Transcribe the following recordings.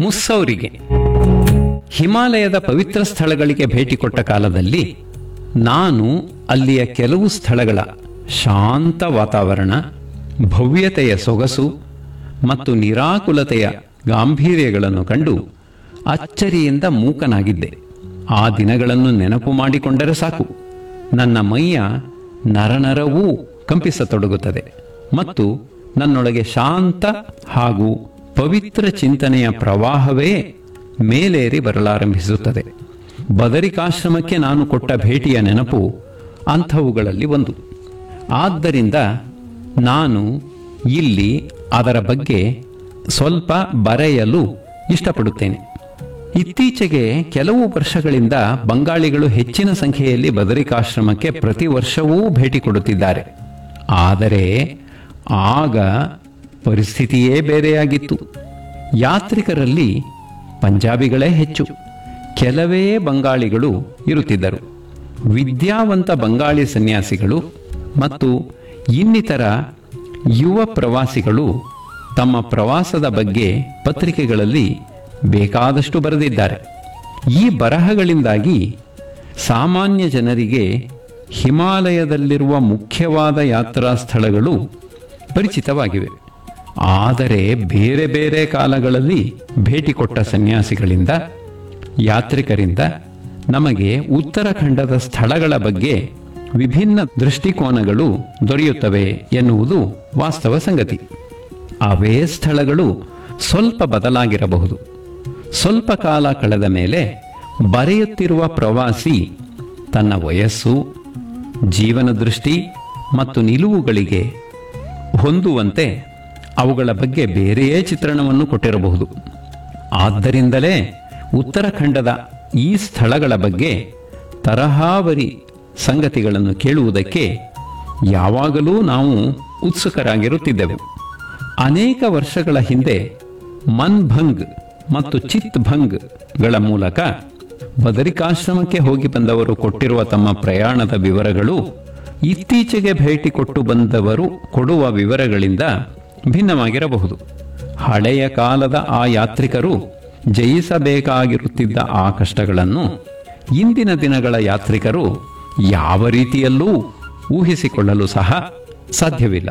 ಮುಸ್ಸೌರಿಗೆ ಹಿಮಾಲಯದ ಪವಿತ್ರ ಸ್ಥಳಗಳಿಗೆ ಭೇಟಿ ಕೊಟ್ಟ ಕಾಲದಲ್ಲಿ ನಾನು ಅಲ್ಲಿಯ ಕೆಲವು ಸ್ಥಳಗಳ ಶಾಂತ ವಾತಾವರಣ ಭವ್ಯತೆಯ ಸೊಗಸು ಮತ್ತು ನಿರಾಕುಲತೆಯ ಗಾಂಭೀರ್ಯಗಳನ್ನು ಕಂಡು ಅಚ್ಚರಿಯಿಂದ ಮೂಕನಾಗಿದ್ದೆ ಆ ದಿನಗಳನ್ನು ನೆನಪು ಮಾಡಿಕೊಂಡರೆ ಸಾಕು ನನ್ನ ಮೈಯ ನರನರವೂ ಕಂಪಿಸತೊಡಗುತ್ತದೆ ಮತ್ತು ನನ್ನೊಳಗೆ ಶಾಂತ ಹಾಗೂ ಪವಿತ್ರ ಚಿಂತನೆಯ ಪ್ರವಾಹವೇ ಮೇಲೇರಿ ಬರಲಾರಂಭಿಸುತ್ತದೆ ಬದರಿಕಾಶ್ರಮಕ್ಕೆ ನಾನು ಕೊಟ್ಟ ಭೇಟಿಯ ನೆನಪು ಅಂಥವುಗಳಲ್ಲಿ ಒಂದು ಆದ್ದರಿಂದ ನಾನು ಇಲ್ಲಿ ಅದರ ಬಗ್ಗೆ ಸ್ವಲ್ಪ ಬರೆಯಲು ಇಷ್ಟಪಡುತ್ತೇನೆ ಇತ್ತೀಚೆಗೆ ಕೆಲವು ವರ್ಷಗಳಿಂದ ಬಂಗಾಳಿಗಳು ಹೆಚ್ಚಿನ ಸಂಖ್ಯೆಯಲ್ಲಿ ಬದರಿಕಾಶ್ರಮಕ್ಕೆ ಪ್ರತಿ ವರ್ಷವೂ ಭೇಟಿ ಕೊಡುತ್ತಿದ್ದಾರೆ ಆದರೆ ಆಗ ಪರಿಸ್ಥಿತಿಯೇ ಬೇರೆಯಾಗಿತ್ತು ಯಾತ್ರಿಕರಲ್ಲಿ ಪಂಜಾಬಿಗಳೇ ಹೆಚ್ಚು ಕೆಲವೇ ಬಂಗಾಳಿಗಳು ಇರುತ್ತಿದ್ದರು ವಿದ್ಯಾವಂತ ಬಂಗಾಳಿ ಸನ್ಯಾಸಿಗಳು ಮತ್ತು ಇನ್ನಿತರ ಯುವ ಪ್ರವಾಸಿಗಳು ತಮ್ಮ ಪ್ರವಾಸದ ಬಗ್ಗೆ ಪತ್ರಿಕೆಗಳಲ್ಲಿ ಬೇಕಾದಷ್ಟು ಬರೆದಿದ್ದಾರೆ ಈ ಬರಹಗಳಿಂದಾಗಿ ಸಾಮಾನ್ಯ ಜನರಿಗೆ ಹಿಮಾಲಯದಲ್ಲಿರುವ ಮುಖ್ಯವಾದ ಯಾತ್ರಾ ಸ್ಥಳಗಳು ಪರಿಚಿತವಾಗಿವೆ ಆದರೆ ಬೇರೆ ಬೇರೆ ಕಾಲಗಳಲ್ಲಿ ಭೇಟಿ ಕೊಟ್ಟ ಸನ್ಯಾಸಿಗಳಿಂದ ಯಾತ್ರಿಕರಿಂದ ನಮಗೆ ಉತ್ತರಾಖಂಡದ ಸ್ಥಳಗಳ ಬಗ್ಗೆ ವಿಭಿನ್ನ ದೃಷ್ಟಿಕೋನಗಳು ದೊರೆಯುತ್ತವೆ ಎನ್ನುವುದು ವಾಸ್ತವ ಸಂಗತಿ ಅವೇ ಸ್ಥಳಗಳು ಸ್ವಲ್ಪ ಬದಲಾಗಿರಬಹುದು ಸ್ವಲ್ಪ ಕಾಲ ಕಳೆದ ಮೇಲೆ ಬರೆಯುತ್ತಿರುವ ಪ್ರವಾಸಿ ತನ್ನ ವಯಸ್ಸು ಜೀವನ ದೃಷ್ಟಿ ಮತ್ತು ನಿಲುವುಗಳಿಗೆ ಹೊಂದುವಂತೆ ಅವುಗಳ ಬಗ್ಗೆ ಬೇರೆಯೇ ಚಿತ್ರಣವನ್ನು ಕೊಟ್ಟಿರಬಹುದು ಆದ್ದರಿಂದಲೇ ಉತ್ತರಾಖಂಡದ ಈ ಸ್ಥಳಗಳ ಬಗ್ಗೆ ತರಹಾವರಿ ಸಂಗತಿಗಳನ್ನು ಕೇಳುವುದಕ್ಕೆ ಯಾವಾಗಲೂ ನಾವು ಉತ್ಸುಕರಾಗಿರುತ್ತಿದ್ದೆವು ಅನೇಕ ವರ್ಷಗಳ ಹಿಂದೆ ಮನ್ಭಂಗ್ ಮತ್ತು ಚಿತ್ಭಂಗ್ ಗಳ ಮೂಲಕ ಬದರಿಕಾಶ್ರಮಕ್ಕೆ ಹೋಗಿ ಬಂದವರು ಕೊಟ್ಟಿರುವ ತಮ್ಮ ಪ್ರಯಾಣದ ವಿವರಗಳು ಇತ್ತೀಚೆಗೆ ಭೇಟಿ ಕೊಟ್ಟು ಬಂದವರು ಕೊಡುವ ವಿವರಗಳಿಂದ ಭಿನ್ನವಾಗಿರಬಹುದು ಹಳೆಯ ಕಾಲದ ಆ ಯಾತ್ರಿಕರು ಜಯಿಸಬೇಕಾಗಿರುತ್ತಿದ್ದ ಆ ಕಷ್ಟಗಳನ್ನು ಇಂದಿನ ದಿನಗಳ ಯಾತ್ರಿಕರು ಯಾವ ರೀತಿಯಲ್ಲೂ ಊಹಿಸಿಕೊಳ್ಳಲು ಸಹ ಸಾಧ್ಯವಿಲ್ಲ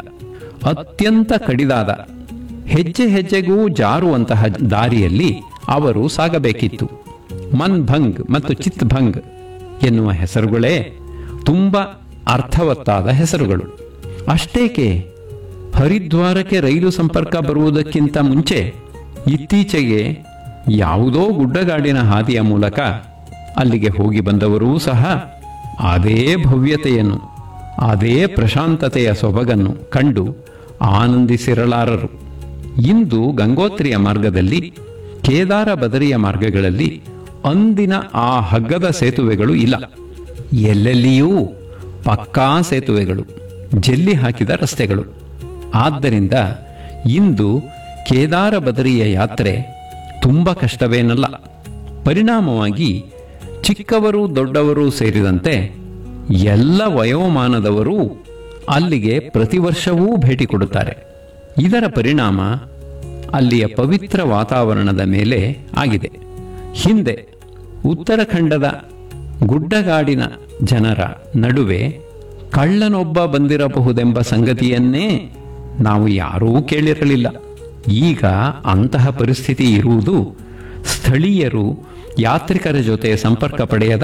ಅತ್ಯಂತ ಕಡಿದಾದ ಹೆಜ್ಜೆ ಹೆಜ್ಜೆಗೂ ಜಾರುವಂತಹ ದಾರಿಯಲ್ಲಿ ಅವರು ಸಾಗಬೇಕಿತ್ತು ಮನ್ಭಂಗ್ ಮತ್ತು ಚಿತ್ಭಂಗ್ ಎನ್ನುವ ಹೆಸರುಗಳೇ ತುಂಬ ಅರ್ಥವತ್ತಾದ ಹೆಸರುಗಳು ಅಷ್ಟೇಕೆ ಹರಿದ್ವಾರಕ್ಕೆ ರೈಲು ಸಂಪರ್ಕ ಬರುವುದಕ್ಕಿಂತ ಮುಂಚೆ ಇತ್ತೀಚೆಗೆ ಯಾವುದೋ ಗುಡ್ಡಗಾಡಿನ ಹಾದಿಯ ಮೂಲಕ ಅಲ್ಲಿಗೆ ಹೋಗಿ ಬಂದವರೂ ಸಹ ಅದೇ ಭವ್ಯತೆಯನ್ನು ಅದೇ ಪ್ರಶಾಂತತೆಯ ಸೊಬಗನ್ನು ಕಂಡು ಆನಂದಿಸಿರಲಾರರು ಇಂದು ಗಂಗೋತ್ರಿಯ ಮಾರ್ಗದಲ್ಲಿ ಕೇದಾರ ಬದರಿಯ ಮಾರ್ಗಗಳಲ್ಲಿ ಅಂದಿನ ಆ ಹಗ್ಗದ ಸೇತುವೆಗಳು ಇಲ್ಲ ಎಲ್ಲೆಲ್ಲಿಯೂ ಪಕ್ಕಾ ಸೇತುವೆಗಳು ಜಲ್ಲಿ ಹಾಕಿದ ರಸ್ತೆಗಳು ಆದ್ದರಿಂದ ಇಂದು ಕೇದಾರ ಬದರಿಯ ಯಾತ್ರೆ ತುಂಬ ಕಷ್ಟವೇನಲ್ಲ ಪರಿಣಾಮವಾಗಿ ಚಿಕ್ಕವರು ದೊಡ್ಡವರು ಸೇರಿದಂತೆ ಎಲ್ಲ ವಯೋಮಾನದವರೂ ಅಲ್ಲಿಗೆ ಪ್ರತಿ ವರ್ಷವೂ ಭೇಟಿ ಕೊಡುತ್ತಾರೆ ಇದರ ಪರಿಣಾಮ ಅಲ್ಲಿಯ ಪವಿತ್ರ ವಾತಾವರಣದ ಮೇಲೆ ಆಗಿದೆ ಹಿಂದೆ ಉತ್ತರಾಖಂಡದ ಗುಡ್ಡಗಾಡಿನ ಜನರ ನಡುವೆ ಕಳ್ಳನೊಬ್ಬ ಬಂದಿರಬಹುದೆಂಬ ಸಂಗತಿಯನ್ನೇ ನಾವು ಯಾರೂ ಕೇಳಿರಲಿಲ್ಲ ಈಗ ಅಂತಹ ಪರಿಸ್ಥಿತಿ ಇರುವುದು ಸ್ಥಳೀಯರು ಯಾತ್ರಿಕರ ಜೊತೆ ಸಂಪರ್ಕ ಪಡೆಯದ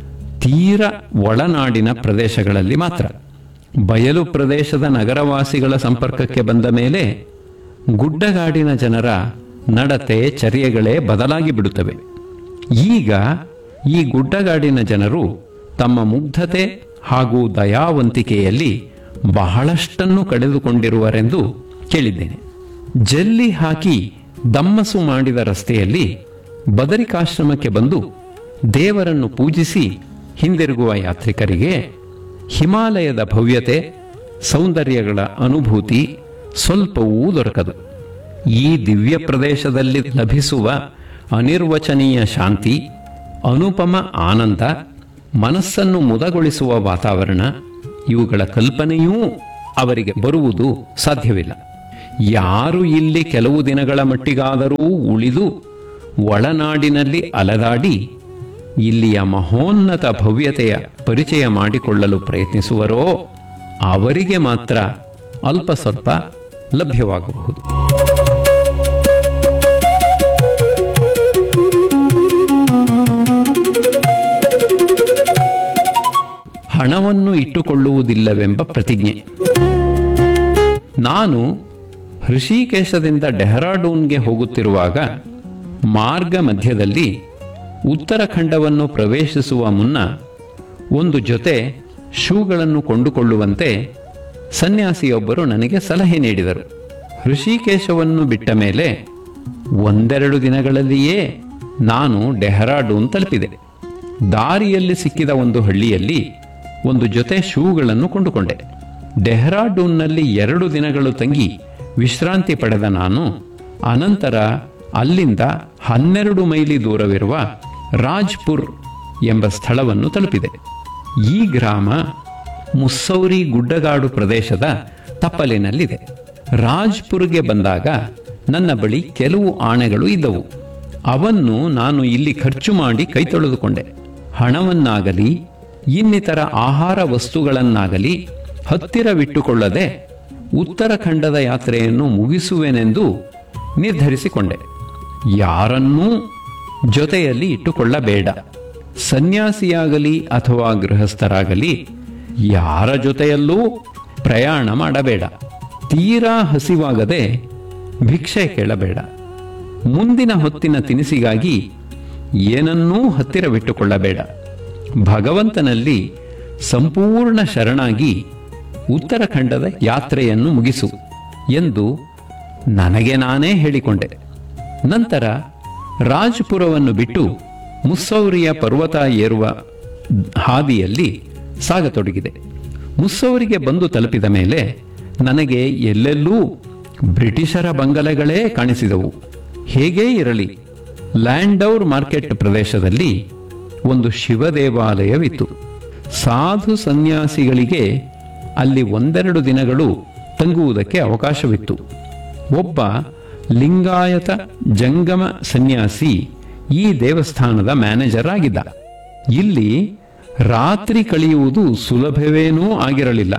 ತೀರ ಒಳನಾಡಿನ ಪ್ರದೇಶಗಳಲ್ಲಿ ಮಾತ್ರ ಬಯಲು ಪ್ರದೇಶದ ನಗರವಾಸಿಗಳ ಸಂಪರ್ಕಕ್ಕೆ ಬಂದ ಮೇಲೆ ಗುಡ್ಡಗಾಡಿನ ಜನರ ನಡತೆ ಚರ್ಯೆಗಳೇ ಬದಲಾಗಿ ಬಿಡುತ್ತವೆ ಈಗ ಈ ಗುಡ್ಡಗಾಡಿನ ಜನರು ತಮ್ಮ ಮುಗ್ಧತೆ ಹಾಗೂ ದಯಾವಂತಿಕೆಯಲ್ಲಿ ಬಹಳಷ್ಟನ್ನು ಕಳೆದುಕೊಂಡಿರುವರೆಂದು ಕೇಳಿದ್ದೇನೆ ಜಲ್ಲಿ ಹಾಕಿ ದಮ್ಮಸು ಮಾಡಿದ ರಸ್ತೆಯಲ್ಲಿ ಬದರಿಕಾಶ್ರಮಕ್ಕೆ ಬಂದು ದೇವರನ್ನು ಪೂಜಿಸಿ ಹಿಂದಿರುಗುವ ಯಾತ್ರಿಕರಿಗೆ ಹಿಮಾಲಯದ ಭವ್ಯತೆ ಸೌಂದರ್ಯಗಳ ಅನುಭೂತಿ ಸ್ವಲ್ಪವೂ ದೊರಕದು ಈ ದಿವ್ಯ ಪ್ರದೇಶದಲ್ಲಿ ಲಭಿಸುವ ಅನಿರ್ವಚನೀಯ ಶಾಂತಿ ಅನುಪಮ ಆನಂದ ಮನಸ್ಸನ್ನು ಮುದಗೊಳಿಸುವ ವಾತಾವರಣ ಇವುಗಳ ಕಲ್ಪನೆಯೂ ಅವರಿಗೆ ಬರುವುದು ಸಾಧ್ಯವಿಲ್ಲ ಯಾರು ಇಲ್ಲಿ ಕೆಲವು ದಿನಗಳ ಮಟ್ಟಿಗಾದರೂ ಉಳಿದು ಒಳನಾಡಿನಲ್ಲಿ ಅಲದಾಡಿ ಇಲ್ಲಿಯ ಮಹೋನ್ನತ ಭವ್ಯತೆಯ ಪರಿಚಯ ಮಾಡಿಕೊಳ್ಳಲು ಪ್ರಯತ್ನಿಸುವರೋ ಅವರಿಗೆ ಮಾತ್ರ ಅಲ್ಪ ಸ್ವಲ್ಪ ಲಭ್ಯವಾಗಬಹುದು ಹಣವನ್ನು ಇಟ್ಟುಕೊಳ್ಳುವುದಿಲ್ಲವೆಂಬ ಪ್ರತಿಜ್ಞೆ ನಾನು ಹೃಷಿಕೇಶದಿಂದ ಡೆಹ್ರಾಡೂನ್ಗೆ ಹೋಗುತ್ತಿರುವಾಗ ಮಾರ್ಗ ಮಧ್ಯದಲ್ಲಿ ಉತ್ತರಾಖಂಡವನ್ನು ಪ್ರವೇಶಿಸುವ ಮುನ್ನ ಒಂದು ಜೊತೆ ಶೂಗಳನ್ನು ಕೊಂಡುಕೊಳ್ಳುವಂತೆ ಸನ್ಯಾಸಿಯೊಬ್ಬರು ನನಗೆ ಸಲಹೆ ನೀಡಿದರು ಹೃಷಿಕೇಶವನ್ನು ಬಿಟ್ಟ ಮೇಲೆ ಒಂದೆರಡು ದಿನಗಳಲ್ಲಿಯೇ ನಾನು ಡೆಹ್ರಾಡೂನ್ ತಲುಪಿದೆ ದಾರಿಯಲ್ಲಿ ಸಿಕ್ಕಿದ ಒಂದು ಹಳ್ಳಿಯಲ್ಲಿ ಒಂದು ಜೊತೆ ಶೂಗಳನ್ನು ಕೊಂಡುಕೊಂಡೆ ಡೆಹ್ರಾಡೂನ್ನಲ್ಲಿ ಎರಡು ದಿನಗಳು ತಂಗಿ ವಿಶ್ರಾಂತಿ ಪಡೆದ ನಾನು ಅನಂತರ ಅಲ್ಲಿಂದ ಹನ್ನೆರಡು ಮೈಲಿ ದೂರವಿರುವ ರಾಜ್ಪುರ್ ಎಂಬ ಸ್ಥಳವನ್ನು ತಲುಪಿದೆ ಈ ಗ್ರಾಮ ಮುಸ್ಸೌರಿ ಗುಡ್ಡಗಾಡು ಪ್ರದೇಶದ ತಪ್ಪಲಿನಲ್ಲಿದೆ ರಾಜ್ಪುರ್ಗೆ ಬಂದಾಗ ನನ್ನ ಬಳಿ ಕೆಲವು ಆಣೆಗಳು ಇದ್ದವು ಅವನ್ನು ನಾನು ಇಲ್ಲಿ ಖರ್ಚು ಮಾಡಿ ಕೈ ತೊಳೆದುಕೊಂಡೆ ಹಣವನ್ನಾಗಲಿ ಇನ್ನಿತರ ಆಹಾರ ವಸ್ತುಗಳನ್ನಾಗಲಿ ಹತ್ತಿರವಿಟ್ಟುಕೊಳ್ಳದೆ ಉತ್ತರಾಖಂಡದ ಯಾತ್ರೆಯನ್ನು ಮುಗಿಸುವೆನೆಂದು ನಿರ್ಧರಿಸಿಕೊಂಡೆ ಯಾರನ್ನೂ ಜೊತೆಯಲ್ಲಿ ಇಟ್ಟುಕೊಳ್ಳಬೇಡ ಸನ್ಯಾಸಿಯಾಗಲಿ ಅಥವಾ ಗೃಹಸ್ಥರಾಗಲಿ ಯಾರ ಜೊತೆಯಲ್ಲೂ ಪ್ರಯಾಣ ಮಾಡಬೇಡ ತೀರಾ ಹಸಿವಾಗದೆ ಭಿಕ್ಷೆ ಕೇಳಬೇಡ ಮುಂದಿನ ಹೊತ್ತಿನ ತಿನಿಸಿಗಾಗಿ ಏನನ್ನೂ ಹತ್ತಿರವಿಟ್ಟುಕೊಳ್ಳಬೇಡ ಭಗವಂತನಲ್ಲಿ ಸಂಪೂರ್ಣ ಶರಣಾಗಿ ಉತ್ತರಾಖಂಡದ ಯಾತ್ರೆಯನ್ನು ಮುಗಿಸು ಎಂದು ನನಗೆ ನಾನೇ ಹೇಳಿಕೊಂಡೆ ನಂತರ ರಾಜ್ಪುರವನ್ನು ಬಿಟ್ಟು ಮುಸ್ಸೌರಿಯ ಪರ್ವತ ಏರುವ ಹಾದಿಯಲ್ಲಿ ಸಾಗತೊಡಗಿದೆ ಮುಸ್ಸೌರಿಗೆ ಬಂದು ತಲುಪಿದ ಮೇಲೆ ನನಗೆ ಎಲ್ಲೆಲ್ಲೂ ಬ್ರಿಟಿಷರ ಬಂಗಲೆಗಳೇ ಕಾಣಿಸಿದವು ಹೇಗೇ ಇರಲಿ ಲ್ಯಾಂಡೌರ್ ಮಾರ್ಕೆಟ್ ಪ್ರದೇಶದಲ್ಲಿ ಒಂದು ಶಿವ ದೇವಾಲಯವಿತ್ತು ಸಾಧು ಸನ್ಯಾಸಿಗಳಿಗೆ ಅಲ್ಲಿ ಒಂದೆರಡು ದಿನಗಳು ತಂಗುವುದಕ್ಕೆ ಅವಕಾಶವಿತ್ತು ಒಬ್ಬ ಲಿಂಗಾಯತ ಜಂಗಮ ಸನ್ಯಾಸಿ ಈ ದೇವಸ್ಥಾನದ ಮ್ಯಾನೇಜರ್ ಆಗಿದ್ದ ಇಲ್ಲಿ ರಾತ್ರಿ ಕಳೆಯುವುದು ಸುಲಭವೇನೂ ಆಗಿರಲಿಲ್ಲ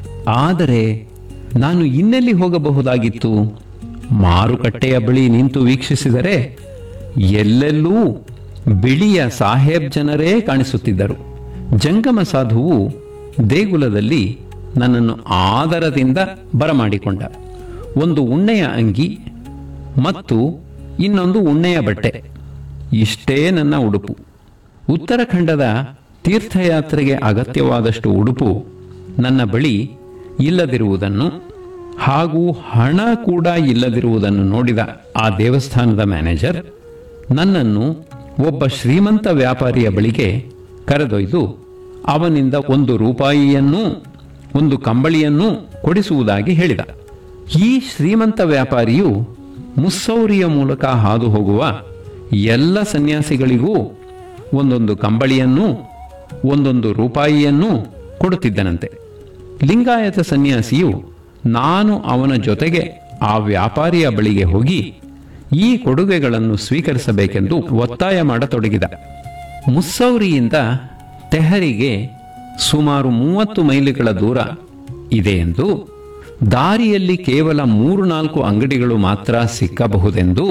ಆದರೆ ನಾನು ಇನ್ನೆಲ್ಲಿ ಹೋಗಬಹುದಾಗಿತ್ತು ಮಾರುಕಟ್ಟೆಯ ಬಳಿ ನಿಂತು ವೀಕ್ಷಿಸಿದರೆ ಎಲ್ಲೆಲ್ಲೂ ಬಿಳಿಯ ಸಾಹೇಬ್ ಜನರೇ ಕಾಣಿಸುತ್ತಿದ್ದರು ಜಂಗಮ ಸಾಧುವು ದೇಗುಲದಲ್ಲಿ ನನ್ನನ್ನು ಆದರದಿಂದ ಬರಮಾಡಿಕೊಂಡ ಒಂದು ಉಣ್ಣೆಯ ಅಂಗಿ ಮತ್ತು ಇನ್ನೊಂದು ಉಣ್ಣೆಯ ಬಟ್ಟೆ ಇಷ್ಟೇ ನನ್ನ ಉಡುಪು ಉತ್ತರಾಖಂಡದ ತೀರ್ಥಯಾತ್ರೆಗೆ ಅಗತ್ಯವಾದಷ್ಟು ಉಡುಪು ನನ್ನ ಬಳಿ ಇಲ್ಲದಿರುವುದನ್ನು ಹಾಗೂ ಹಣ ಕೂಡ ಇಲ್ಲದಿರುವುದನ್ನು ನೋಡಿದ ಆ ದೇವಸ್ಥಾನದ ಮ್ಯಾನೇಜರ್ ನನ್ನನ್ನು ಒಬ್ಬ ಶ್ರೀಮಂತ ವ್ಯಾಪಾರಿಯ ಬಳಿಗೆ ಕರೆದೊಯ್ದು ಅವನಿಂದ ಒಂದು ರೂಪಾಯಿಯನ್ನೂ ಒಂದು ಕಂಬಳಿಯನ್ನೂ ಕೊಡಿಸುವುದಾಗಿ ಹೇಳಿದ ಈ ಶ್ರೀಮಂತ ವ್ಯಾಪಾರಿಯು ಮುಸ್ಸೌರಿಯ ಮೂಲಕ ಹಾದು ಹೋಗುವ ಎಲ್ಲ ಸನ್ಯಾಸಿಗಳಿಗೂ ಒಂದೊಂದು ಕಂಬಳಿಯನ್ನೂ ಒಂದೊಂದು ರೂಪಾಯಿಯನ್ನೂ ಕೊಡುತ್ತಿದ್ದನಂತೆ ಲಿಂಗಾಯತ ಸನ್ಯಾಸಿಯು ನಾನು ಅವನ ಜೊತೆಗೆ ಆ ವ್ಯಾಪಾರಿಯ ಬಳಿಗೆ ಹೋಗಿ ಈ ಕೊಡುಗೆಗಳನ್ನು ಸ್ವೀಕರಿಸಬೇಕೆಂದು ಒತ್ತಾಯ ಮಾಡತೊಡಗಿದ ಮುಸ್ಸೌರಿಯಿಂದ ತೆಹರಿಗೆ ಸುಮಾರು ಮೂವತ್ತು ಮೈಲಿಗಳ ದೂರ ಇದೆ ಎಂದು ದಾರಿಯಲ್ಲಿ ಕೇವಲ ಮೂರು ನಾಲ್ಕು ಅಂಗಡಿಗಳು ಮಾತ್ರ ಸಿಕ್ಕಬಹುದೆಂದು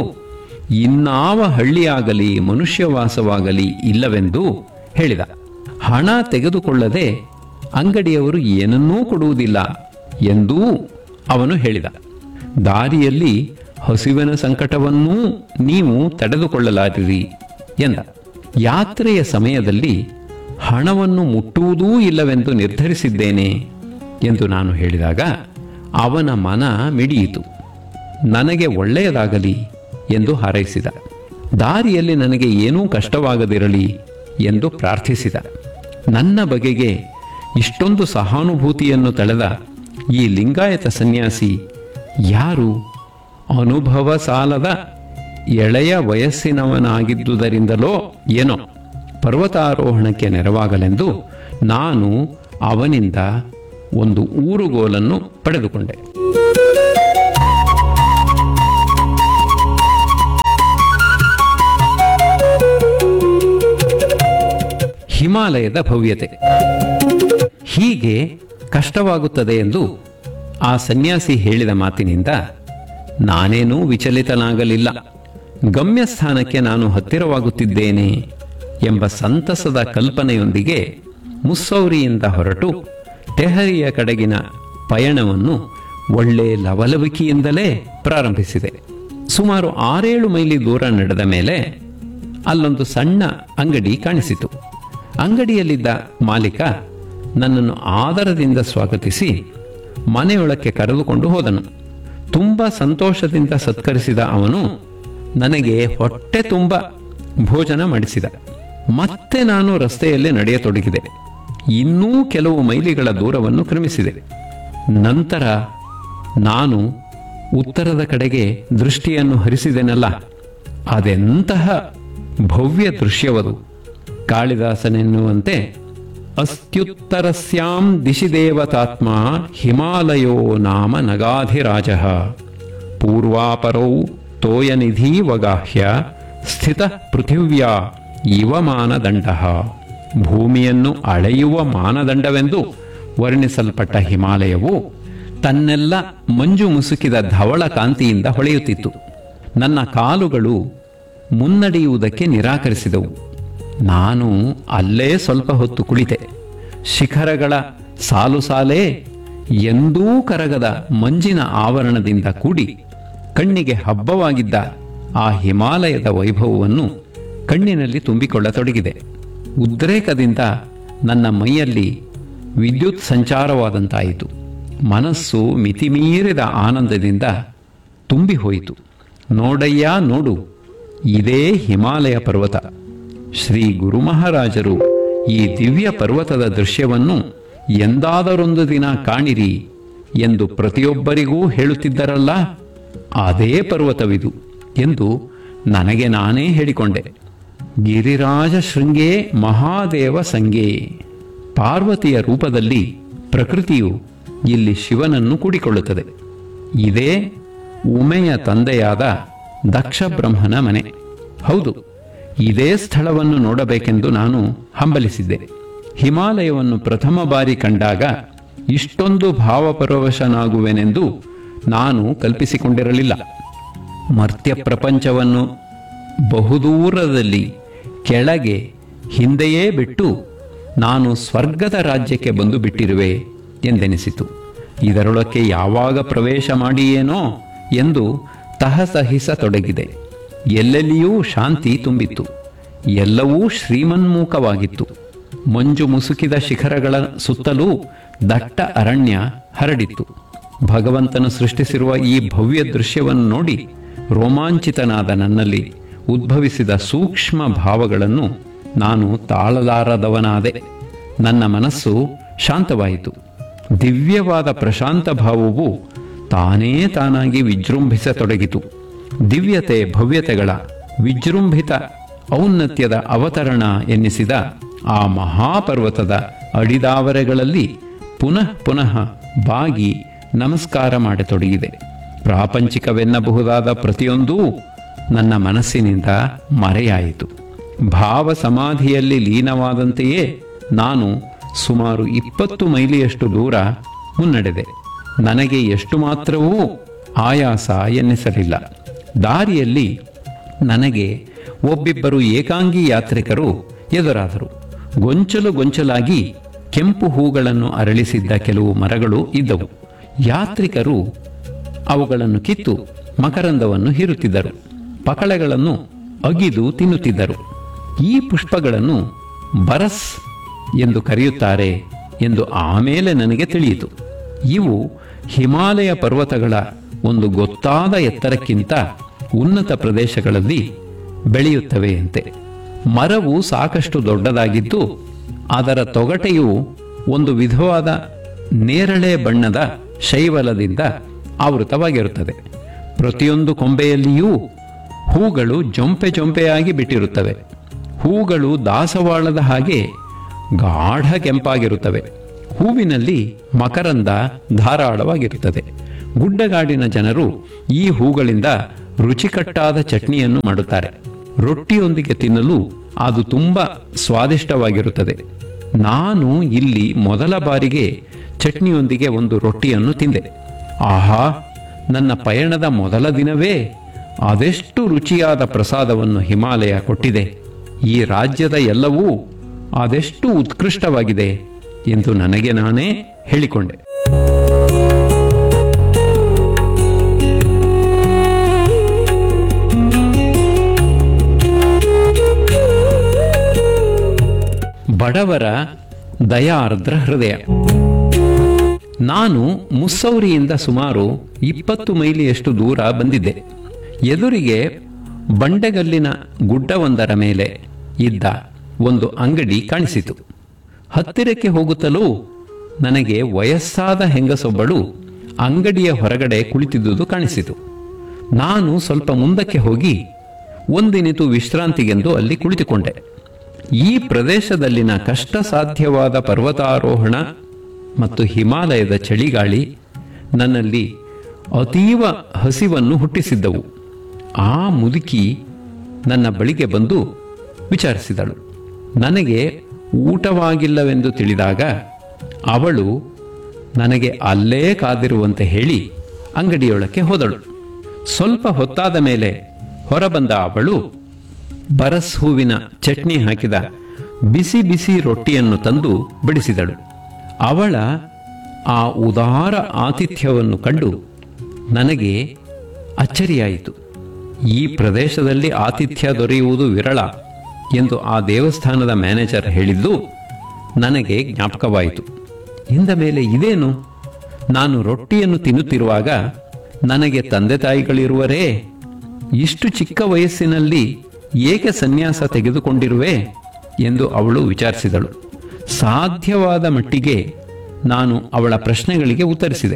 ಇನ್ನಾವ ಹಳ್ಳಿಯಾಗಲಿ ಮನುಷ್ಯವಾಸವಾಗಲಿ ಇಲ್ಲವೆಂದು ಹೇಳಿದ ಹಣ ತೆಗೆದುಕೊಳ್ಳದೆ ಅಂಗಡಿಯವರು ಏನನ್ನೂ ಕೊಡುವುದಿಲ್ಲ ಎಂದೂ ಅವನು ಹೇಳಿದ ದಾರಿಯಲ್ಲಿ ಹಸಿವಿನ ಸಂಕಟವನ್ನೂ ನೀವು ತಡೆದುಕೊಳ್ಳಲಾರಿರಿ ಎಂದ ಯಾತ್ರೆಯ ಸಮಯದಲ್ಲಿ ಹಣವನ್ನು ಮುಟ್ಟುವುದೂ ಇಲ್ಲವೆಂದು ನಿರ್ಧರಿಸಿದ್ದೇನೆ ಎಂದು ನಾನು ಹೇಳಿದಾಗ ಅವನ ಮನ ಮಿಡಿಯಿತು ನನಗೆ ಒಳ್ಳೆಯದಾಗಲಿ ಎಂದು ಹಾರೈಸಿದ ದಾರಿಯಲ್ಲಿ ನನಗೆ ಏನೂ ಕಷ್ಟವಾಗದಿರಲಿ ಎಂದು ಪ್ರಾರ್ಥಿಸಿದ ನನ್ನ ಬಗೆಗೆ ಇಷ್ಟೊಂದು ಸಹಾನುಭೂತಿಯನ್ನು ತಳೆದ ಈ ಲಿಂಗಾಯತ ಸನ್ಯಾಸಿ ಯಾರು ಅನುಭವ ಸಾಲದ ಎಳೆಯ ವಯಸ್ಸಿನವನಾಗಿದ್ದುದರಿಂದಲೋ ಏನೋ ಪರ್ವತಾರೋಹಣಕ್ಕೆ ನೆರವಾಗಲೆಂದು ನಾನು ಅವನಿಂದ ಒಂದು ಊರುಗೋಲನ್ನು ಪಡೆದುಕೊಂಡೆ ಹಿಮಾಲಯದ ಭವ್ಯತೆ ಹೀಗೆ ಕಷ್ಟವಾಗುತ್ತದೆ ಎಂದು ಆ ಸನ್ಯಾಸಿ ಹೇಳಿದ ಮಾತಿನಿಂದ ನಾನೇನೂ ವಿಚಲಿತನಾಗಲಿಲ್ಲ ಗಮ್ಯಸ್ಥಾನಕ್ಕೆ ನಾನು ಹತ್ತಿರವಾಗುತ್ತಿದ್ದೇನೆ ಎಂಬ ಸಂತಸದ ಕಲ್ಪನೆಯೊಂದಿಗೆ ಮುಸ್ಸೌರಿಯಿಂದ ಹೊರಟು ತೆಹರಿಯ ಕಡೆಗಿನ ಪಯಣವನ್ನು ಒಳ್ಳೆ ಲವಲವಿಕೆಯಿಂದಲೇ ಪ್ರಾರಂಭಿಸಿದೆ ಸುಮಾರು ಆರೇಳು ಮೈಲಿ ದೂರ ನಡೆದ ಮೇಲೆ ಅಲ್ಲೊಂದು ಸಣ್ಣ ಅಂಗಡಿ ಕಾಣಿಸಿತು ಅಂಗಡಿಯಲ್ಲಿದ್ದ ಮಾಲೀಕ ನನ್ನನ್ನು ಆದರದಿಂದ ಸ್ವಾಗತಿಸಿ ಮನೆಯೊಳಕ್ಕೆ ಕರೆದುಕೊಂಡು ಹೋದನು ತುಂಬ ಸಂತೋಷದಿಂದ ಸತ್ಕರಿಸಿದ ಅವನು ನನಗೆ ಹೊಟ್ಟೆ ತುಂಬ ಭೋಜನ ಮಾಡಿಸಿದ ಮತ್ತೆ ನಾನು ರಸ್ತೆಯಲ್ಲಿ ನಡೆಯತೊಡಗಿದೆ ಇನ್ನೂ ಕೆಲವು ಮೈಲಿಗಳ ದೂರವನ್ನು ಕ್ರಮಿಸಿದೆ ನಂತರ ನಾನು ಉತ್ತರದ ಕಡೆಗೆ ದೃಷ್ಟಿಯನ್ನು ಹರಿಸಿದೆನಲ್ಲ ಅದೆಂತಹ ಭವ್ಯ ದೃಶ್ಯವದು ಕಾಳಿದಾಸನೆನ್ನುವಂತೆ ಅಸ್ತ್ಯುತ್ತರಸ್ಯಾಂ ದಿಶಿ ದೇವತಾತ್ಮ ಹಿಮಾಲಯೋ ನಾಮ ನಗಾಧಿರಾಜ ಪೂರ್ವಾಪರೌ ತೋಯನಿಧೀವಗಾಹ್ಯ ಸ್ಥಿತ ಪೃಥಿವ್ಯಾ ಇವ ಮಾನದಂಡ ಭೂಮಿಯನ್ನು ಅಳೆಯುವ ಮಾನದಂಡವೆಂದು ವರ್ಣಿಸಲ್ಪಟ್ಟ ಹಿಮಾಲಯವು ತನ್ನೆಲ್ಲ ಮಂಜು ಮುಸುಕಿದ ಧವಳ ಕಾಂತಿಯಿಂದ ಹೊಳೆಯುತ್ತಿತ್ತು ನನ್ನ ಕಾಲುಗಳು ಮುನ್ನಡೆಯುವುದಕ್ಕೆ ನಿರಾಕರಿಸಿದವು ನಾನು ಅಲ್ಲೇ ಸ್ವಲ್ಪ ಹೊತ್ತು ಕುಳಿತೆ ಶಿಖರಗಳ ಸಾಲು ಸಾಲೇ ಎಂದೂ ಕರಗದ ಮಂಜಿನ ಆವರಣದಿಂದ ಕೂಡಿ ಕಣ್ಣಿಗೆ ಹಬ್ಬವಾಗಿದ್ದ ಆ ಹಿಮಾಲಯದ ವೈಭವವನ್ನು ಕಣ್ಣಿನಲ್ಲಿ ತುಂಬಿಕೊಳ್ಳತೊಡಗಿದೆ ಉದ್ರೇಕದಿಂದ ನನ್ನ ಮೈಯಲ್ಲಿ ವಿದ್ಯುತ್ ಸಂಚಾರವಾದಂತಾಯಿತು ಮನಸ್ಸು ಮಿತಿಮೀರಿದ ಆನಂದದಿಂದ ತುಂಬಿ ಹೋಯಿತು ನೋಡಯ್ಯ ನೋಡು ಇದೇ ಹಿಮಾಲಯ ಪರ್ವತ ಶ್ರೀ ಗುರುಮಹಾರಾಜರು ಈ ದಿವ್ಯ ಪರ್ವತದ ದೃಶ್ಯವನ್ನು ಎಂದಾದರೊಂದು ದಿನ ಕಾಣಿರಿ ಎಂದು ಪ್ರತಿಯೊಬ್ಬರಿಗೂ ಹೇಳುತ್ತಿದ್ದರಲ್ಲ ಅದೇ ಪರ್ವತವಿದು ಎಂದು ನನಗೆ ನಾನೇ ಹೇಳಿಕೊಂಡೆ ಗಿರಿರಾಜ ಶೃಂಗೇ ಮಹಾದೇವ ಸಂಗೇ ಪಾರ್ವತಿಯ ರೂಪದಲ್ಲಿ ಪ್ರಕೃತಿಯು ಇಲ್ಲಿ ಶಿವನನ್ನು ಕೂಡಿಕೊಳ್ಳುತ್ತದೆ ಇದೇ ಉಮೆಯ ತಂದೆಯಾದ ದಕ್ಷ ಬ್ರಹ್ಮನ ಮನೆ ಹೌದು ಇದೇ ಸ್ಥಳವನ್ನು ನೋಡಬೇಕೆಂದು ನಾನು ಹಂಬಲಿಸಿದ್ದೆ ಹಿಮಾಲಯವನ್ನು ಪ್ರಥಮ ಬಾರಿ ಕಂಡಾಗ ಇಷ್ಟೊಂದು ಭಾವಪರವಶನಾಗುವೆನೆಂದು ನಾನು ಕಲ್ಪಿಸಿಕೊಂಡಿರಲಿಲ್ಲ ಮರ್ತ್ಯ ಪ್ರಪಂಚವನ್ನು ಬಹುದೂರದಲ್ಲಿ ಕೆಳಗೆ ಹಿಂದೆಯೇ ಬಿಟ್ಟು ನಾನು ಸ್ವರ್ಗದ ರಾಜ್ಯಕ್ಕೆ ಬಂದು ಬಿಟ್ಟಿರುವೆ ಎಂದೆನಿಸಿತು ಇದರೊಳಕ್ಕೆ ಯಾವಾಗ ಪ್ರವೇಶ ಮಾಡಿಯೇನೋ ಎಂದು ತಹಸಹಿಸತೊಡಗಿದೆ ಎಲ್ಲೆಲ್ಲಿಯೂ ಶಾಂತಿ ತುಂಬಿತ್ತು ಎಲ್ಲವೂ ಶ್ರೀಮನ್ಮುಖವಾಗಿತ್ತು ಮಂಜು ಮುಸುಕಿದ ಶಿಖರಗಳ ಸುತ್ತಲೂ ದಟ್ಟ ಅರಣ್ಯ ಹರಡಿತ್ತು ಭಗವಂತನು ಸೃಷ್ಟಿಸಿರುವ ಈ ಭವ್ಯ ದೃಶ್ಯವನ್ನು ನೋಡಿ ರೋಮಾಂಚಿತನಾದ ನನ್ನಲ್ಲಿ ಉದ್ಭವಿಸಿದ ಸೂಕ್ಷ್ಮ ಭಾವಗಳನ್ನು ನಾನು ತಾಳಲಾರದವನಾದೆ ನನ್ನ ಮನಸ್ಸು ಶಾಂತವಾಯಿತು ದಿವ್ಯವಾದ ಪ್ರಶಾಂತ ಭಾವವು ತಾನೇ ತಾನಾಗಿ ವಿಜೃಂಭಿಸತೊಡಗಿತು ದಿವ್ಯತೆ ಭವ್ಯತೆಗಳ ವಿಜೃಂಭಿತ ಔನ್ನತ್ಯದ ಅವತರಣ ಎನ್ನಿಸಿದ ಆ ಮಹಾಪರ್ವತದ ಅಡಿದಾವರೆಗಳಲ್ಲಿ ಪುನಃ ಪುನಃ ಬಾಗಿ ನಮಸ್ಕಾರ ಮಾಡತೊಡಗಿದೆ ಪ್ರಾಪಂಚಿಕವೆನ್ನಬಹುದಾದ ಪ್ರತಿಯೊಂದೂ ನನ್ನ ಮನಸ್ಸಿನಿಂದ ಮರೆಯಾಯಿತು ಭಾವ ಸಮಾಧಿಯಲ್ಲಿ ಲೀನವಾದಂತೆಯೇ ನಾನು ಸುಮಾರು ಇಪ್ಪತ್ತು ಮೈಲಿಯಷ್ಟು ದೂರ ಮುನ್ನಡೆದೆ ನನಗೆ ಎಷ್ಟು ಮಾತ್ರವೂ ಆಯಾಸ ಎನ್ನಿಸಲಿಲ್ಲ ದಾರಿಯಲ್ಲಿ ನನಗೆ ಒಬ್ಬಿಬ್ಬರು ಏಕಾಂಗಿ ಯಾತ್ರಿಕರು ಎದುರಾದರು ಗೊಂಚಲು ಗೊಂಚಲಾಗಿ ಕೆಂಪು ಹೂಗಳನ್ನು ಅರಳಿಸಿದ್ದ ಕೆಲವು ಮರಗಳು ಇದ್ದವು ಯಾತ್ರಿಕರು ಅವುಗಳನ್ನು ಕಿತ್ತು ಮಕರಂದವನ್ನು ಹೀರುತ್ತಿದ್ದರು ಪಕಳೆಗಳನ್ನು ಅಗಿದು ತಿನ್ನುತ್ತಿದ್ದರು ಈ ಪುಷ್ಪಗಳನ್ನು ಬರಸ್ ಎಂದು ಕರೆಯುತ್ತಾರೆ ಎಂದು ಆಮೇಲೆ ನನಗೆ ತಿಳಿಯಿತು ಇವು ಹಿಮಾಲಯ ಪರ್ವತಗಳ ಒಂದು ಗೊತ್ತಾದ ಎತ್ತರಕ್ಕಿಂತ ಉನ್ನತ ಪ್ರದೇಶಗಳಲ್ಲಿ ಬೆಳೆಯುತ್ತವೆಯಂತೆ ಮರವು ಸಾಕಷ್ಟು ದೊಡ್ಡದಾಗಿದ್ದು ಅದರ ತೊಗಟೆಯು ಒಂದು ವಿಧವಾದ ನೇರಳೆ ಬಣ್ಣದ ಶೈವಲದಿಂದ ಆವೃತವಾಗಿರುತ್ತದೆ ಪ್ರತಿಯೊಂದು ಕೊಂಬೆಯಲ್ಲಿಯೂ ಹೂಗಳು ಜೊಂಪೆ ಜೊಂಪೆಯಾಗಿ ಬಿಟ್ಟಿರುತ್ತವೆ ಹೂಗಳು ದಾಸವಾಳದ ಹಾಗೆ ಗಾಢ ಕೆಂಪಾಗಿರುತ್ತವೆ ಹೂವಿನಲ್ಲಿ ಮಕರಂದ ಧಾರಾಳವಾಗಿರುತ್ತದೆ ಗುಡ್ಡಗಾಡಿನ ಜನರು ಈ ಹೂಗಳಿಂದ ರುಚಿಕಟ್ಟಾದ ಚಟ್ನಿಯನ್ನು ಮಾಡುತ್ತಾರೆ ರೊಟ್ಟಿಯೊಂದಿಗೆ ತಿನ್ನಲು ಅದು ತುಂಬ ಸ್ವಾದಿಷ್ಟವಾಗಿರುತ್ತದೆ ನಾನು ಇಲ್ಲಿ ಮೊದಲ ಬಾರಿಗೆ ಚಟ್ನಿಯೊಂದಿಗೆ ಒಂದು ರೊಟ್ಟಿಯನ್ನು ತಿಂದೆ ಆಹಾ ನನ್ನ ಪಯಣದ ಮೊದಲ ದಿನವೇ ಅದೆಷ್ಟು ರುಚಿಯಾದ ಪ್ರಸಾದವನ್ನು ಹಿಮಾಲಯ ಕೊಟ್ಟಿದೆ ಈ ರಾಜ್ಯದ ಎಲ್ಲವೂ ಅದೆಷ್ಟು ಉತ್ಕೃಷ್ಟವಾಗಿದೆ ಎಂದು ನನಗೆ ನಾನೇ ಹೇಳಿಕೊಂಡೆ ಬಡವರ ದಯಾರ್ದ್ರ ಹೃದಯ ನಾನು ಮುಸ್ಸೌರಿಯಿಂದ ಸುಮಾರು ಇಪ್ಪತ್ತು ಮೈಲಿಯಷ್ಟು ದೂರ ಬಂದಿದ್ದೆ ಎದುರಿಗೆ ಬಂಡೆಗಲ್ಲಿನ ಗುಡ್ಡವೊಂದರ ಮೇಲೆ ಇದ್ದ ಒಂದು ಅಂಗಡಿ ಕಾಣಿಸಿತು ಹತ್ತಿರಕ್ಕೆ ಹೋಗುತ್ತಲೂ ನನಗೆ ವಯಸ್ಸಾದ ಹೆಂಗಸೊಬ್ಬಳು ಅಂಗಡಿಯ ಹೊರಗಡೆ ಕುಳಿತಿದ್ದುದು ಕಾಣಿಸಿತು ನಾನು ಸ್ವಲ್ಪ ಮುಂದಕ್ಕೆ ಹೋಗಿ ಒಂದಿನಿತು ವಿಶ್ರಾಂತಿಗೆಂದು ಅಲ್ಲಿ ಕುಳಿತುಕೊಂಡೆ ಈ ಪ್ರದೇಶದಲ್ಲಿನ ಕಷ್ಟ ಸಾಧ್ಯವಾದ ಪರ್ವತಾರೋಹಣ ಮತ್ತು ಹಿಮಾಲಯದ ಚಳಿಗಾಳಿ ನನ್ನಲ್ಲಿ ಅತೀವ ಹಸಿವನ್ನು ಹುಟ್ಟಿಸಿದ್ದವು ಆ ಮುದುಕಿ ನನ್ನ ಬಳಿಗೆ ಬಂದು ವಿಚಾರಿಸಿದಳು ನನಗೆ ಊಟವಾಗಿಲ್ಲವೆಂದು ತಿಳಿದಾಗ ಅವಳು ನನಗೆ ಅಲ್ಲೇ ಕಾದಿರುವಂತೆ ಹೇಳಿ ಅಂಗಡಿಯೊಳಕ್ಕೆ ಹೋದಳು ಸ್ವಲ್ಪ ಹೊತ್ತಾದ ಮೇಲೆ ಹೊರಬಂದ ಅವಳು ಬರಸ್ ಹೂವಿನ ಚಟ್ನಿ ಹಾಕಿದ ಬಿಸಿ ಬಿಸಿ ರೊಟ್ಟಿಯನ್ನು ತಂದು ಬಡಿಸಿದಳು ಅವಳ ಆ ಉದಾರ ಆತಿಥ್ಯವನ್ನು ಕಂಡು ನನಗೆ ಅಚ್ಚರಿಯಾಯಿತು ಈ ಪ್ರದೇಶದಲ್ಲಿ ಆತಿಥ್ಯ ದೊರೆಯುವುದು ವಿರಳ ಎಂದು ಆ ದೇವಸ್ಥಾನದ ಮ್ಯಾನೇಜರ್ ಹೇಳಿದ್ದು ನನಗೆ ಜ್ಞಾಪಕವಾಯಿತು ಇಂದ ಮೇಲೆ ಇದೇನು ನಾನು ರೊಟ್ಟಿಯನ್ನು ತಿನ್ನುತ್ತಿರುವಾಗ ನನಗೆ ತಂದೆ ತಾಯಿಗಳಿರುವರೇ ಇಷ್ಟು ಚಿಕ್ಕ ವಯಸ್ಸಿನಲ್ಲಿ ಏಕೆ ಸನ್ಯಾಸ ತೆಗೆದುಕೊಂಡಿರುವೆ ಎಂದು ಅವಳು ವಿಚಾರಿಸಿದಳು ಸಾಧ್ಯವಾದ ಮಟ್ಟಿಗೆ ನಾನು ಅವಳ ಪ್ರಶ್ನೆಗಳಿಗೆ ಉತ್ತರಿಸಿದೆ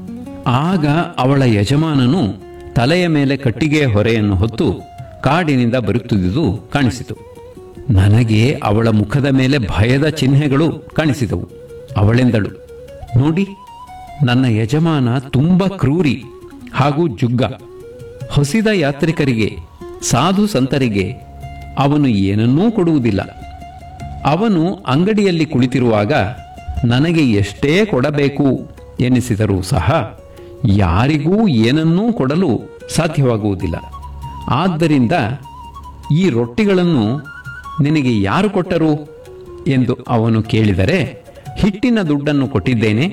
ಆಗ ಅವಳ ಯಜಮಾನನು ತಲೆಯ ಮೇಲೆ ಕಟ್ಟಿಗೆಯ ಹೊರೆಯನ್ನು ಹೊತ್ತು ಕಾಡಿನಿಂದ ಬರುತ್ತಿದ್ದುದು ಕಾಣಿಸಿತು ನನಗೆ ಅವಳ ಮುಖದ ಮೇಲೆ ಭಯದ ಚಿಹ್ನೆಗಳು ಕಾಣಿಸಿದವು ಅವಳೆಂದಳು ನೋಡಿ ನನ್ನ ಯಜಮಾನ ತುಂಬ ಕ್ರೂರಿ ಹಾಗೂ ಜುಗ್ಗ ಹೊಸಿದ ಯಾತ್ರಿಕರಿಗೆ ಸಾಧು ಸಂತರಿಗೆ ಅವನು ಏನನ್ನೂ ಕೊಡುವುದಿಲ್ಲ ಅವನು ಅಂಗಡಿಯಲ್ಲಿ ಕುಳಿತಿರುವಾಗ ನನಗೆ ಎಷ್ಟೇ ಕೊಡಬೇಕು ಎನ್ನಿಸಿದರೂ ಸಹ ಯಾರಿಗೂ ಏನನ್ನೂ ಕೊಡಲು ಸಾಧ್ಯವಾಗುವುದಿಲ್ಲ ಆದ್ದರಿಂದ ಈ ರೊಟ್ಟಿಗಳನ್ನು ನಿನಗೆ ಯಾರು ಕೊಟ್ಟರು ಎಂದು ಅವನು ಕೇಳಿದರೆ ಹಿಟ್ಟಿನ ದುಡ್ಡನ್ನು ಕೊಟ್ಟಿದ್ದೇನೆ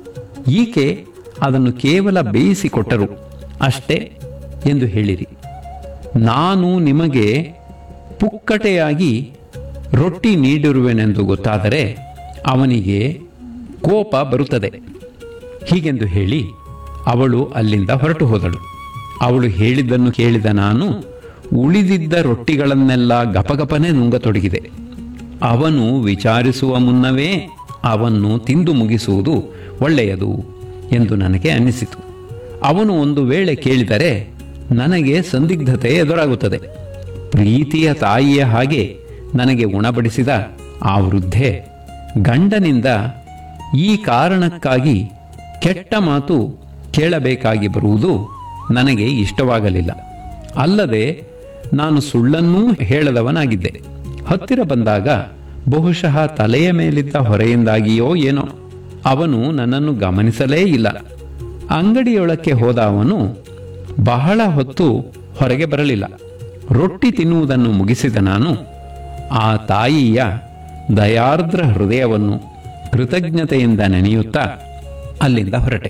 ಈಕೆ ಅದನ್ನು ಕೇವಲ ಬೇಯಿಸಿ ಕೊಟ್ಟರು ಅಷ್ಟೇ ಎಂದು ಹೇಳಿರಿ ನಾನು ನಿಮಗೆ ಪುಕ್ಕಟೆಯಾಗಿ ರೊಟ್ಟಿ ನೀಡಿರುವೆನೆಂದು ಗೊತ್ತಾದರೆ ಅವನಿಗೆ ಕೋಪ ಬರುತ್ತದೆ ಹೀಗೆಂದು ಹೇಳಿ ಅವಳು ಅಲ್ಲಿಂದ ಹೊರಟು ಹೋದಳು ಅವಳು ಹೇಳಿದ್ದನ್ನು ಕೇಳಿದ ನಾನು ಉಳಿದಿದ್ದ ರೊಟ್ಟಿಗಳನ್ನೆಲ್ಲ ಗಪಗಪನೆ ನುಂಗತೊಡಗಿದೆ ಅವನು ವಿಚಾರಿಸುವ ಮುನ್ನವೇ ಅವನ್ನು ತಿಂದು ಮುಗಿಸುವುದು ಒಳ್ಳೆಯದು ಎಂದು ನನಗೆ ಅನ್ನಿಸಿತು ಅವನು ಒಂದು ವೇಳೆ ಕೇಳಿದರೆ ನನಗೆ ಸಂದಿಗ್ಧತೆ ಎದುರಾಗುತ್ತದೆ ಪ್ರೀತಿಯ ತಾಯಿಯ ಹಾಗೆ ನನಗೆ ಉಣಬಡಿಸಿದ ಆ ವೃದ್ಧೆ ಗಂಡನಿಂದ ಈ ಕಾರಣಕ್ಕಾಗಿ ಕೆಟ್ಟ ಮಾತು ಕೇಳಬೇಕಾಗಿ ಬರುವುದು ನನಗೆ ಇಷ್ಟವಾಗಲಿಲ್ಲ ಅಲ್ಲದೆ ನಾನು ಸುಳ್ಳನ್ನೂ ಹೇಳದವನಾಗಿದ್ದೆ ಹತ್ತಿರ ಬಂದಾಗ ಬಹುಶಃ ತಲೆಯ ಮೇಲಿದ್ದ ಹೊರೆಯಿಂದಾಗಿಯೋ ಏನೋ ಅವನು ನನ್ನನ್ನು ಗಮನಿಸಲೇ ಇಲ್ಲ ಅಂಗಡಿಯೊಳಕ್ಕೆ ಹೋದ ಅವನು ಬಹಳ ಹೊತ್ತು ಹೊರಗೆ ಬರಲಿಲ್ಲ ರೊಟ್ಟಿ ತಿನ್ನುವುದನ್ನು ಮುಗಿಸಿದ ನಾನು ಆ ತಾಯಿಯ ದಯಾರ್ದ್ರ ಹೃದಯವನ್ನು ಕೃತಜ್ಞತೆಯಿಂದ ನೆನೆಯುತ್ತಾ ಅಲ್ಲಿಂದ ಹೊರಟೆ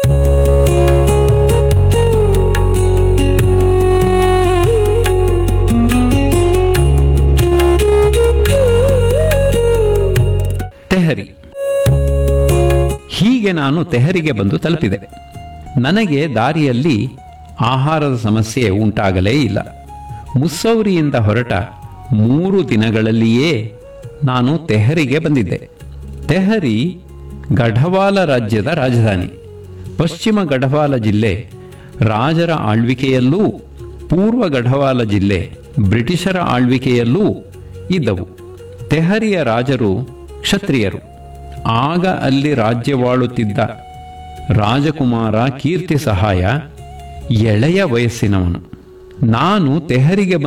ತೆಹರಿ ಹೀಗೆ ನಾನು ತೆಹರಿಗೆ ಬಂದು ತಲುಪಿದೆ ನನಗೆ ದಾರಿಯಲ್ಲಿ ಆಹಾರದ ಸಮಸ್ಯೆ ಉಂಟಾಗಲೇ ಇಲ್ಲ ಮುಸ್ಸೌರಿಯಿಂದ ಹೊರಟ ಮೂರು ದಿನಗಳಲ್ಲಿಯೇ ನಾನು ತೆಹರಿಗೆ ಬಂದಿದ್ದೆ ತೆಹರಿ ಗಢವಾಲ ರಾಜ್ಯದ ರಾಜಧಾನಿ ಪಶ್ಚಿಮ ಗಢವಾಲ ಜಿಲ್ಲೆ ರಾಜರ ಆಳ್ವಿಕೆಯಲ್ಲೂ ಪೂರ್ವ ಗಢವಾಲ ಜಿಲ್ಲೆ ಬ್ರಿಟಿಷರ ಆಳ್ವಿಕೆಯಲ್ಲೂ ಇದ್ದವು ತೆಹರಿಯ ರಾಜರು ಕ್ಷತ್ರಿಯರು ಆಗ ಅಲ್ಲಿ ರಾಜ್ಯವಾಳುತ್ತಿದ್ದ ರಾಜಕುಮಾರ ಕೀರ್ತಿ ಸಹಾಯ ಎಳೆಯ ವಯಸ್ಸಿನವನು ನಾನು ತೆಹರಿಗೆ